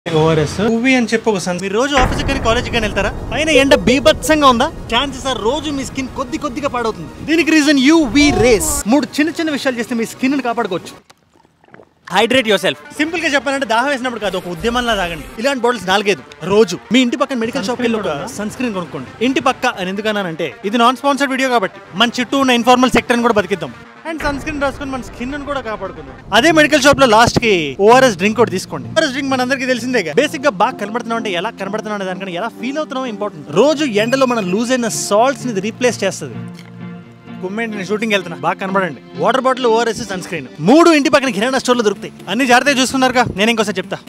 ORS movie అని చెప్పి ఒక సన్ మీరు రోజు ఆఫీస్కి కానీ కాలేజ్కి కానీ వెళ్తారా పైన ఎండ బీభత్సంగా ఉందా ఛాన్సెస్ ఆర్ రోజు మీ స్కిన్ కొద్ది కొద్దిగా పాడవుతుంది దీనికి రీజన్ యూ వి రేస్ మూడు చిన్న చిన్న విషయాలు చేస్తే మీ స్కిన్ ని కాపాడుకోవచ్చు హైడ్రేట్ యువర్ సెల్ఫ్ సింపుల్ గా చెప్పాలంటే దాహం వేసినప్పుడు కాదు ఒక ఉద్యమంలా తాగండి ఇలాంటి బాటిల్స్ నాలుగైదు రోజు మీ ఇంటి పక్కన మెడికల్ షాప్ వెళ్ళి ఒక సన్ స్క్రీన్ కొనుక్కోండి ఇంటి పక్క అని ఎందుకన్నానంటే ఇది నాన్ స్పాన్సర్డ్ వీడియో కాబట్టి మన చుట్టూ ఉన్న ఇన్ఫార్మల్ సెక్టర్ కూడా బతికిద్దాం అండ్ సన్ స్క్రీన్ రాసుకొని మన స్కిన్ కూడా కాపాడుకుందాం అదే మెడికల్ షాప్ లో లాస్ట్ కి ఓఆర్ఎస్ డ్రింక్ కూడా తీసుకోండి ఓఆర్ఎస్ డ్రింక్ మనందరికీ తెలిసిందే బేసిక్ గా బాగా కనబడుతున్నాం అంటే ఎలా కనబడుతున్నాం అనే దానికన్నా ఎలా ఫీల్ అవుతున్నాం ఇంపార్టెంట్ రోజు ఎండలో మనం లూజ్ అయిన సాల్ట్స్ ని రీప్లేస్ చేస్తుంది గుమ్మేంటి నేను షూటింగ్ వెళ్తున్నా బాగా కనబడండి water bottle ORS sunscreen మూడు ఇంటి పక్కన కిరాణా స్టోర్లో దొరుకుతాయి అన్ని జాగ్రత్తగా చూసుకున్నారుగా నేను ఇంకోసారి చెప్తా